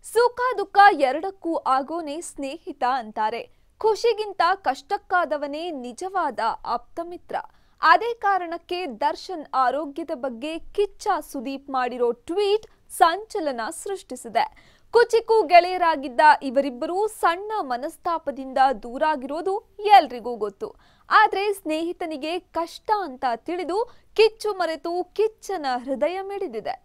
ಸುಖ ದುಃಖ ಎರಡಕ್ಕೂ ಆಗೋನೆ ಸ್ನೇಹಿತ ಅಂತಾರೆ ಖುಷಿಗಿಂತ ಕಷ್ಟಕ್ಕಾದವನೇ ನಿಜವಾದ ಆಪ್ತ ಮಿತ್ರ ಅದೇ ಕಾರಣಕ್ಕೆ ದರ್ಶನ್ ಆರೋಗ್ಯದ ಬಗ್ಗೆ ಕಿಚ್ಚ ಸುದೀಪ್ ಮಾಡಿರೋ ಟ್ವೀಟ್ ಸಂಚಲನ ಸೃಷ್ಟಿಸಿದೆ ಕುಚಿಕು ಗೆಳೆಯರಾಗಿದ್ದ ಇವರಿಬ್ಬರು ಸಣ್ಣ ಮನಸ್ತಾಪದಿಂದ ದೂರಾಗಿರೋದು ಎಲ್ರಿಗೂ ಗೊತ್ತು ಆದ್ರೆ ಸ್ನೇಹಿತನಿಗೆ ಕಷ್ಟ ಅಂತ ತಿಳಿದು ಕಿಚ್ಚು ಮರೆತು ಕಿಚ್ಚನ ಹೃದಯ ಮಿಡಿದಿದೆ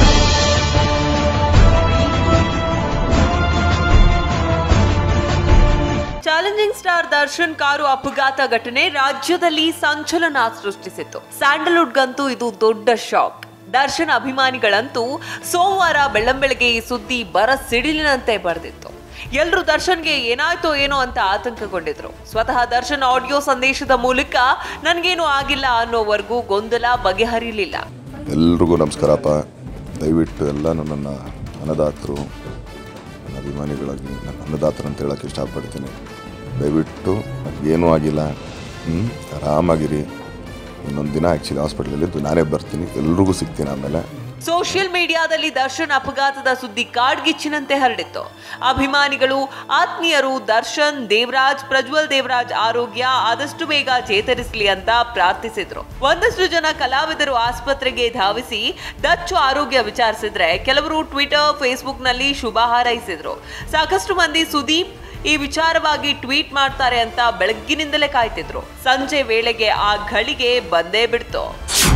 ಚಾಲೆಂಜಿಂಗ್ ಸ್ಟಾರ್ ದರ್ಶನ್ ಕಾರು ಅಪಘಾತ ಘಟನೆ ರಾಜ್ಯದಲ್ಲಿ ಸಂಚಲನ ಸೃಷ್ಟಿಸಿತ್ತು ಸ್ಯಾಂಡಲ್ವುಡ್ಗಂತೂ ಇದು ದೊಡ್ಡ ಶಾಕ್ ದರ್ಶನ್ ಅಭಿಮಾನಿಗಳಂತೂ ಸೋಮವಾರ ಬೆಳ್ಳಂಬೆಳಗ್ಗೆ ಈ ಸುದ್ದಿ ಬರ ಸಿಡಿಲಿನಂತೆ ಬರೆದಿತ್ತು ಎಲ್ರೂ ದರ್ಶನ್ಗೆ ಏನಾಯ್ತೋ ಏನೋ ಅಂತ ಆತಂಕಗೊಂಡಿದ್ರು ಸ್ವತಃ ದರ್ಶನ್ ಆಡಿಯೋ ಸಂದೇಶದ ಮೂಲಕ ನನ್ಗೇನು ಆಗಿಲ್ಲ ಅನ್ನೋವರೆಗೂ ಗೊಂದಲ ಬಗೆಹರಿಲಿಲ್ಲ ಎಲ್ರಿಗೂ ನಮಸ್ಕಾರಪ್ಪ ದಯವಿಟ್ಟು ಎಲ್ಲ ನನ್ನನ್ನು ಅನ್ನದಾತರು ನನ್ನ ಅಭಿಮಾನಿಗಳಾಗಿ ನನ್ನ ಅನ್ನದಾತರು ಅಂತ ಹೇಳೋಕ್ಕೆ ಇಷ್ಟಪಡ್ತೀನಿ ದಯವಿಟ್ಟು ಏನೂ ಆಗಿಲ್ಲ ಹ್ಞೂ ಆರಾಮಾಗಿರಿ ಇನ್ನೊಂದು ದಿನ ಆ್ಯಕ್ಚುಲಿ ಹಾಸ್ಪಿಟ್ಲಲ್ಲಿದ್ದು ನಾನೇ ಬರ್ತೀನಿ ಎಲ್ರಿಗೂ ಸಿಗ್ತೀನಿ ಆಮೇಲೆ ಸೋಷಿಯಲ್ ಮೀಡಿಯಾದಲ್ಲಿ ದರ್ಶನ್ ಅಪಘಾತದ ಸುದ್ದಿ ಕಾಡ್ಗಿಚ್ಚಿನಂತೆ ಹರಡಿತ್ತು ಅಭಿಮಾನಿಗಳು ಆತ್ಮೀಯರು ದರ್ಶನ್ ದೇವರಾಜ್ ಪ್ರಜ್ವಲ್ ದೇವರಾಜ್ ಆರೋಗ್ಯ ಆದಷ್ಟು ಬೇಗ ಚೇತರಿಸಲಿ ಅಂತ ಪ್ರಾರ್ಥಿಸಿದ್ರು ಒಂದಷ್ಟು ಜನ ಕಲಾವಿದರು ಆಸ್ಪತ್ರೆಗೆ ಧಾವಿಸಿ ದಚ್ಚು ಆರೋಗ್ಯ ವಿಚಾರಿಸಿದ್ರೆ ಕೆಲವರು ಟ್ವಿಟರ್ ಫೇಸ್ಬುಕ್ ನಲ್ಲಿ ಶುಭ ಹಾರೈಸಿದ್ರು ಸಾಕಷ್ಟು ಮಂದಿ ಸುದೀಪ್ ಈ ವಿಚಾರವಾಗಿ ಟ್ವೀಟ್ ಮಾಡ್ತಾರೆ ಅಂತ ಬೆಳಗ್ಗಿನಿಂದಲೇ ಕಾಯ್ತಿದ್ರು ಸಂಜೆ ವೇಳೆಗೆ ಆ ಘಳಿಗೆ ಬಂದೇ ಬಿಡ್ತು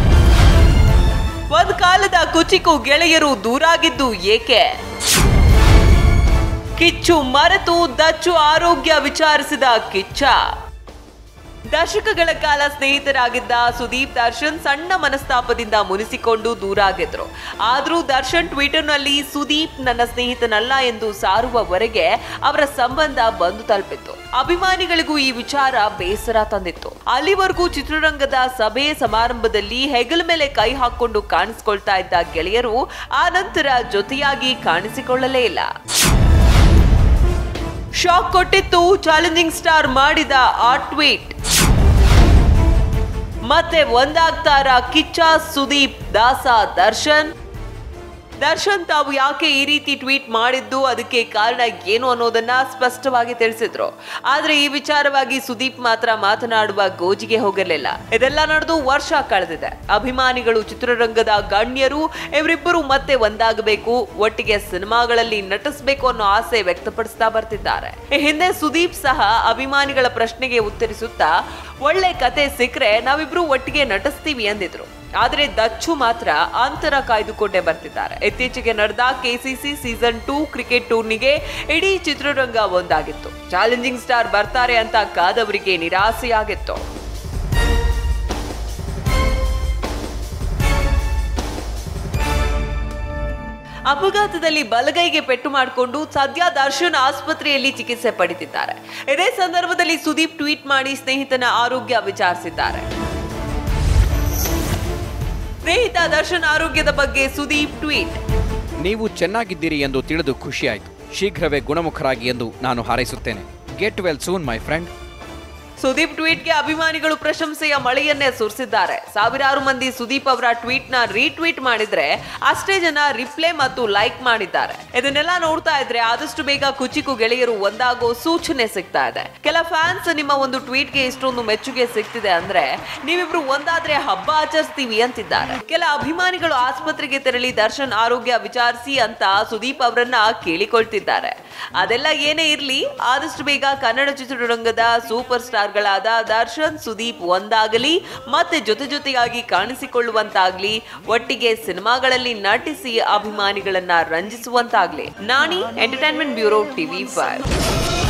ಒಂದ್ ಕಾಲದ ಕುಚಿಕು ಗೆಳೆಯರು ದೂರಾಗಿದ್ದು ಏಕೆ ಕಿಚ್ಚು ಮರೆತು ದಚ್ಚು ಆರೋಗ್ಯ ವಿಚಾರಿಸಿದ ಕಿಚ್ಚ ದಶಕಗಳ ಕಾಲ ಸ್ನೇಹಿತರಾಗಿದ್ದ ಸುದೀಪ್ ದರ್ಶನ್ ಸಣ್ಣ ಮನಸ್ತಾಪದಿಂದ ಮುನಿಸಿಕೊಂಡು ದೂರಾಗಿದ್ರು ಆದ್ರೂ ದರ್ಶನ್ ಟ್ವಿಟರ್ನಲ್ಲಿ ಸುದೀಪ್ ನನ್ನ ಸ್ನೇಹಿತನಲ್ಲ ಎಂದು ಸಾರುವವರೆಗೆ ಅವರ ಸಂಬಂಧ ಬಂದು ತಲುಪಿತ್ತು ಅಭಿಮಾನಿಗಳಿಗೂ ಈ ವಿಚಾರ ಬೇಸರ ತಂದಿತ್ತು ಅಲ್ಲಿವರೆಗೂ ಚಿತ್ರರಂಗದ ಸಭೆ ಸಮಾರಂಭದಲ್ಲಿ ಹೆಗಲ ಮೇಲೆ ಕೈ ಹಾಕೊಂಡು ಕಾಣಿಸಿಕೊಳ್ತಾ ಇದ್ದ ಗೆಳೆಯರು ಆ ನಂತರ ಜೊತೆಯಾಗಿ ಕಾಣಿಸಿಕೊಳ್ಳಲೇ ಇಲ್ಲ ಶಾಕ್ ಕೊಟ್ಟಿತ್ತು ಚಾಲೆಂಜಿಂಗ್ ಸ್ಟಾರ್ ಮಾಡಿದ ಆ ಟ್ವೀಟ್ ಮತ್ತೆ ಒಂದಾಗ್ತಾರ ಕಿಚ್ಚ ಸುದೀಪ್ ದಾಸ ದರ್ಶನ್ ದರ್ಶನ್ ತಾವು ಯಾಕೆ ಈ ರೀತಿ ಟ್ವೀಟ್ ಮಾಡಿದ್ದು ಅದಕ್ಕೆ ಕಾರಣ ಏನು ಅನ್ನೋದನ್ನ ಸ್ಪಷ್ಟವಾಗಿ ತಿಳಿಸಿದ್ರು ಆದ್ರೆ ಈ ವಿಚಾರವಾಗಿ ಸುದೀಪ್ ಮಾತ್ರ ಮಾತನಾಡುವ ಗೋಜಿಗೆ ಹೋಗಲಿಲ್ಲ ಇದೆಲ್ಲ ನಡೆದು ವರ್ಷ ಕಳೆದಿದೆ ಅಭಿಮಾನಿಗಳು ಚಿತ್ರರಂಗದ ಗಣ್ಯರು ಇವರಿಬ್ಬರು ಮತ್ತೆ ಒಂದಾಗಬೇಕು ಒಟ್ಟಿಗೆ ಸಿನಿಮಾಗಳಲ್ಲಿ ನಟಿಸಬೇಕು ಅನ್ನೋ ಆಸೆ ವ್ಯಕ್ತಪಡಿಸ್ತಾ ಬರ್ತಿದ್ದಾರೆ ಈ ಹಿಂದೆ ಸುದೀಪ್ ಸಹ ಅಭಿಮಾನಿಗಳ ಪ್ರಶ್ನೆಗೆ ಉತ್ತರಿಸುತ್ತಾ ಒಳ್ಳೆ ಕತೆ ಸಿಕ್ಕರೆ ನಾವಿಬ್ರು ಒಟ್ಟಿಗೆ ನಟಿಸ್ತೀವಿ ಎಂದಿದ್ರು ಆದರೆ ದಚ್ಚು ಮಾತ್ರ ಅಂತರ ಕಾಯ್ದುಕೊಂಡೇ ಬರ್ತಿದ್ದಾರೆ ಇತ್ತೀಚೆಗೆ ನಡೆದ ಕೆಸಿಸಿ ಸೀಸನ್ ಟೂ ಕ್ರಿಕೆಟ್ ಟೂರ್ನಿಗೆ ಇಡೀ ಚಿತ್ರರಂಗ ಒಂದಾಗಿತ್ತು ಚಾಲೆಂಜಿಂಗ್ ಸ್ಟಾರ್ ಬರ್ತಾರೆ ಅಂತ ಕಾದವರಿಗೆ ನಿರಾಸೆಯಾಗಿತ್ತು ಅಪಘಾತದಲ್ಲಿ ಬಲಗೈಗೆ ಪೆಟ್ಟು ಮಾಡಿಕೊಂಡು ಸದ್ಯ ದರ್ಶನ್ ಆಸ್ಪತ್ರೆಯಲ್ಲಿ ಚಿಕಿತ್ಸೆ ಪಡೆದಿದ್ದಾರೆ ಇದೇ ಸಂದರ್ಭದಲ್ಲಿ ಸುದೀಪ್ ಟ್ವೀಟ್ ಮಾಡಿ ಸ್ನೇಹಿತನ ಆರೋಗ್ಯ ವಿಚಾರಿಸಿದ್ದಾರೆ ಸ್ನೇಹಿತ ದರ್ಶನ್ ಆರೋಗ್ಯದ ಬಗ್ಗೆ ಸುದೀಪ್ ಟ್ವೀಟ್ ನೀವು ಚೆನ್ನಾಗಿದ್ದೀರಿ ಎಂದು ತಿಳಿದು ಖುಷಿಯಾಯಿತು ಶೀಘ್ರವೇ ಗುಣಮುಖರಾಗಿ ಎಂದು ನಾನು ಹಾರೈಸುತ್ತೇನೆ get well soon my friend Sudeep ಟ್ವೀಟ್ಗೆ ಅಭಿಮಾನಿಗಳು ಪ್ರಶಂಸೆಯ ಮಳೆಯನ್ನೇ ಸುರಿಸಿದ್ದಾರೆ ಸಾವಿರಾರು ಮಂದಿ ಸುದೀಪ್ ಅವರ ಟ್ವೀಟ್ ನ ರೀಟ್ವೀಟ್ ಮಾಡಿದ್ರೆ ಅಷ್ಟೇ ಜನ ರಿಪ್ಲೈ ಮತ್ತು ಲೈಕ್ ಮಾಡಿದ್ದಾರೆ ಇದನ್ನೆಲ್ಲ ನೋಡ್ತಾ ಇದ್ರೆ ಆದಷ್ಟು ಬೇಗ ಕುಚಿಕು ಗೆಳೆಯರು ಒಂದಾಗೋ ಸೂಚನೆ ಸಿಗ್ತಾ ಇದೆ ಕೆಲ ಫ್ಯಾನ್ಸ್ ನಿಮ್ಮ ಒಂದು ಟ್ವೀಟ್ಗೆ ಇಷ್ಟೊಂದು ಮೆಚ್ಚುಗೆ ಸಿಗ್ತಿದೆ ಅಂದ್ರೆ ನೀವಿಬ್ರು ಒಂದಾದ್ರೆ ಹಬ್ಬ ಆಚರಿಸ್ತೀವಿ ಅಂತಿದ್ದಾರೆ ಕೆಲ ಅಭಿಮಾನಿಗಳು ಆಸ್ಪತ್ರೆಗೆ ತೆರಳಿ ದರ್ಶನ್ ಆರೋಗ್ಯ ವಿಚಾರಿಸಿ ಅಂತ ಸುದೀಪ್ ಅವರನ್ನ ಕೇಳಿಕೊಳ್ತಿದ್ದಾರೆ ಅದೆಲ್ಲ ಏನೇ ಇರ್ಲಿ ಆದಷ್ಟು ಬೇಗ ಕನ್ನಡ ಚಿತ್ರರಂಗದ ಸೂಪರ್ ಸ್ಟಾರ್ಗಳಾದ ದರ್ಶನ್ ಸುದೀಪ್ ಒಂದಾಗಲಿ ಮತ್ತೆ ಜೊತೆ ಜೊತೆಯಾಗಿ ಕಾಣಿಸಿಕೊಳ್ಳುವಂತಾಗ್ಲಿ ಒಟ್ಟಿಗೆ ಸಿನಿಮಾಗಳಲ್ಲಿ ನಟಿಸಿ ಅಭಿಮಾನಿಗಳನ್ನ ರಂಜಿಸುವಂತಾಗ್ಲಿ ನಾನಿ ಎಂಟರ್ಟೈನ್ಮೆಂಟ್ ಬ್ಯೂರೋ ಟಿವಿ ಫೈವ್